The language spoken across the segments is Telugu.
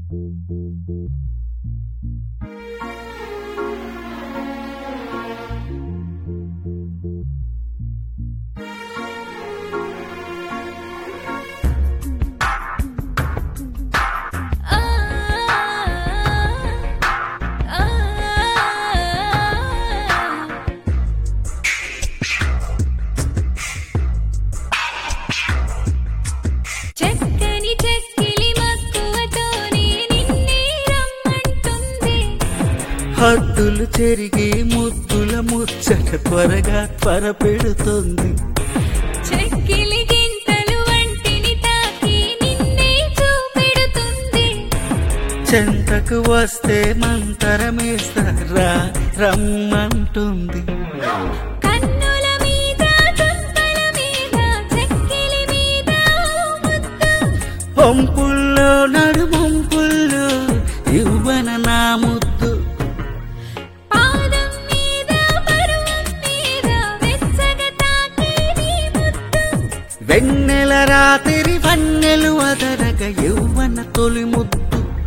చక్కని చెక్కిలి మక్కువతోనే నిన్నే రమ్మంటుంది హద్దులు చెరిగి ముద్దుల ముచ్చట త్వరగా త్వరపెడుతుంది చెక్కిలి గింతలు వంటిని తాకి నిన్నే చూపెడుతుంది చెంతకు వస్తే మంతరమేస్తారా రమ్మంటుంది కన్నుల మీద చుక్కల మీద చెక్కిలి మీద ముద్దు పంపుల్లో నడుమొంపుల్లో ఇవ్వన నా ముద్దు పాదం మీద పరువం మీద వెచ్చగా తాకి నీ ముద్దు వెన్నెల రాత్రి వన్నెలు అదరగ యౌవన తొలి ముద్దు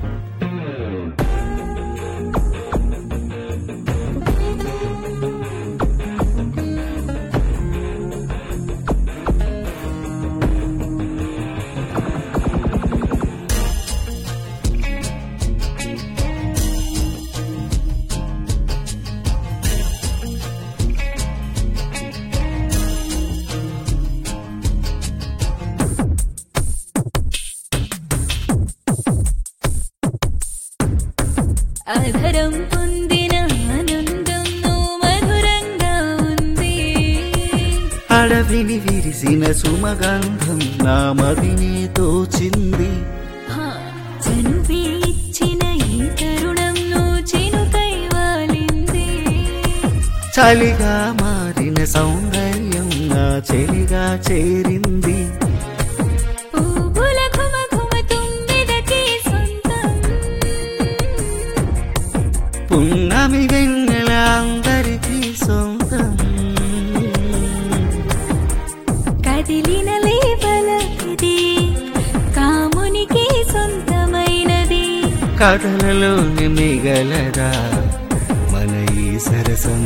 అధరం పొందిన ఆనందం నువ్వు మధురంగా ఉంది అడవిని విరిసిన సుమగంధం నా మదిని తోచింది హా, చనువే ఇచ్చిన ఈ తరుణం నువ్వు చినుకై వాలింది చలిగా మారిన సౌందర్యం నా చెలిగా చేరింది పువ్వుల ఘుమ ఘుమ తుమ్మెదకి సొంతం పున్నమి వెన్నెల అందరికీ సొంతం కదిలిన లేవల ఇది కామునికి సొంతమైనది కథలలోని మిగలదా మన ఈ సరసం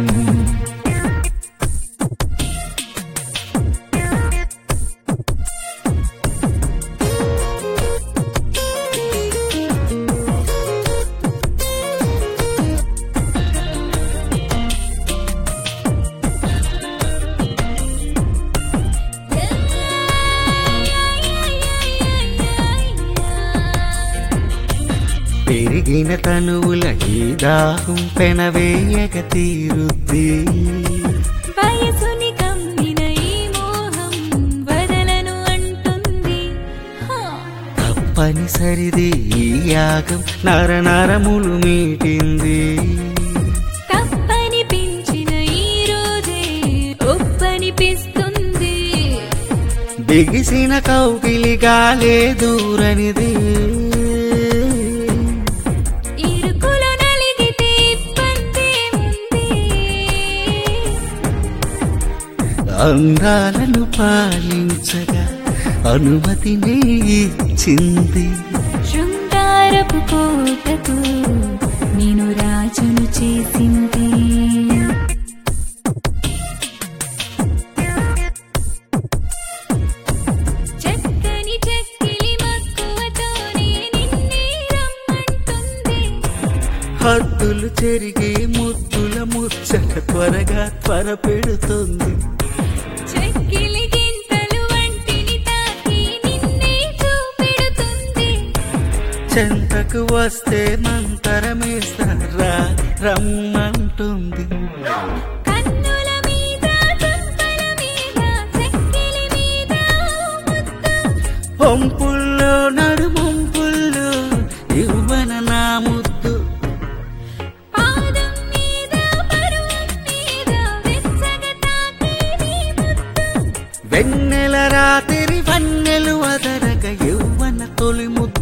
పెరిగిన తనువుల ఈ దాహం పెనవేయక తీరుద్ది వయసుని కమ్మిన ఈ మోహం వదలను అంటుంది హా, తప్పనిసరిది ఈ యాగం నర నరములు మీటింది తప్పనిపించిన ఈ రోజే ఒప్పనిపిస్తుంది బిగిసిన కౌగిలిగాలే దూరనిది ఇరుకులో నలిగితే ఇబ్బంది ఉంది అందాలను పాలించగా అనుమతిని ఇచ్చింది శృంగారపు కోటకు నేను రాజును చేసింది చక్కని చెక్కిలి మక్కువతోనే నిన్నే రమ్మంటుంది హద్దులు చెరిగి ముద్దుల ముచ్చట త్వరగా త్వరపెడుతుంది చెక్కిలి గింతలు వంటిని తాకి నిన్నే చూపెడుతుంది చెంతకు వస్తే మంతరమేస్తారా రమ్మంటుంది కన్నుల మీద చుక్కల మీద చెక్కిలి మీద ముద్దు పంపుల్లో నడుమొంపుల్లో ఇవ్వన నా ముద్దు పాదం మీద పరువం మీద వెచ్చగా తాకి నీ ముద్దు వెన్నెల రాత్రి వన్నెలు అదరగ యౌవన తొలి ముద్దు